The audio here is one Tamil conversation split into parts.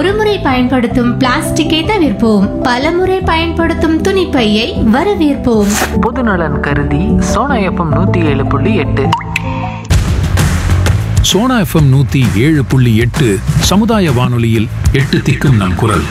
ஒருமுறை பயன்படுத்தும் பிளாஸ்டிக்கை தவிர்ப்போம் பலமுறை பயன்படுத்தும் துணிப்பையை வரவேற்போம் பொதுநலன் கருதி சோனா எஃப்எம் நூற்றி ஏழு புள்ளி எட்டு சோனா எஃப்எம் நூத்தி ஏழு புள்ளி எட்டு சமுதாய வானொலியில் எட்டு திக்கும் நம் குரல்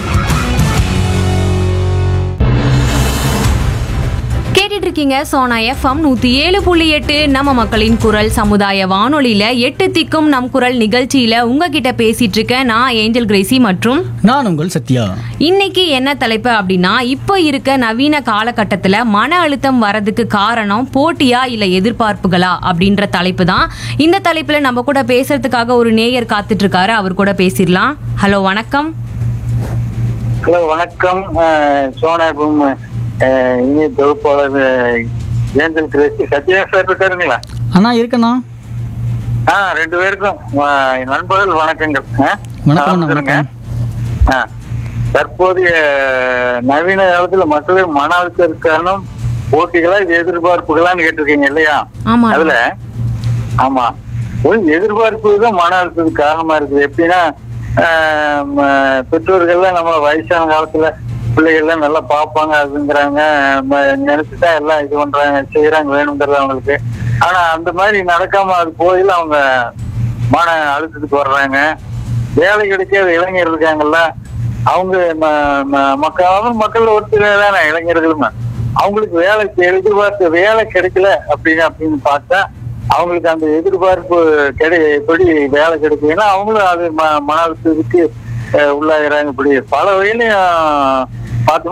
கேட்டுட்டு இருக்கீங்க சோனா எஃப்எம் நூத்தி ஏழு புள்ளி எட்டு நம்ம மக்களின் குரல் சமுதாய வானொலியில எட்டு திக்கும் நம் குரல் நிகழ்ச்சியில உங்ககிட்ட பேசிட்டு இருக்கேன் நான் ஏஞ்சல் கிரேசி மற்றும் நான் உங்கள் சத்யா இன்னைக்கு என்ன தலைப்பு அப்படின்னா இப்போ இருக்க நவீன காலகட்டத்தில் மன அழுத்தம் வரதுக்கு காரணம் போட்டியா இல்லை எதிர்பார்ப்புகளா அப்படின்ற தலைப்பு தான் இந்த தலைப்பில் நம்ம கூட பேசுறதுக்காக ஒரு நேயர் காத்துட்டு இருக்காரு அவர் கூட பேசிடலாம் ஹலோ வணக்கம் ஹலோ வணக்கம் அஹ், சோனாபும் அஹ், இனிய தொகுப்பாளர் அஹ், ஏஞ்சல் கிரேசி சத்யா சார் இருக்காருங்களா அண்ணா இருக்கண்ணா ஆ ரெண்டு பேருக்கும் அஹ், நண்பர்கள் வணக்கங்கள் அஹ், வணக்கம் அண்ணா, சொல்லுங்க. வணக்கம். ஆ, தற்போதைய நவீன காலத்துல மக்களுக்கு மன அழுத்தத்துக்கு காரணம் போட்டிகளா இது எதிர்பார்ப்புகளான்னு கேட்டிருக்கீங்க இல்லையா ஆமா அதுல ஆமா ஒரு எதிர்பார்ப்பு தான் மன அழுத்தத்துக்கு காரணமா இருக்குது எப்படின்னா ஆஹ் ம, பெற்றோர்கள்லாம் நம்ம வயசான காலத்துல பிள்ளைகள்லாம் நல்லா பார்ப்பாங்க அதுங்கிறாங்க ம, நினைச்சுதான் எல்லாம் இது பண்றாங்க செய்யறாங்க வேணுங்கிறது அவங்களுக்கு ஆனா அந்த மாதிரி நடக்காம அது போயில அவங்க மன அழுத்தத்துக்கு வர்றாங்க வேலை கிடைக்காத இளைஞர் இருக்காங்கல்ல அவங்க ம- ம- மக்கள் மக்கள் ஒருத்தர் தானே இளைஞர்களும் அவங்களுக்கு வேலை எதிர்பார்த்த வேலை கிடைக்கல அப்படின்னு அப்படின்னு பார்த்தா அவங்களுக்கு அந்த எதிர்பார்ப்பு கிடை எப்படி வேலை கிடைக்குதுன்னா அவங்களும் அது ம- மன அழுத்தத்துக்கு அஹ், உள்ளாகிறாங்க இப்படி பல வகையிலையும் பார்த்தோம்னா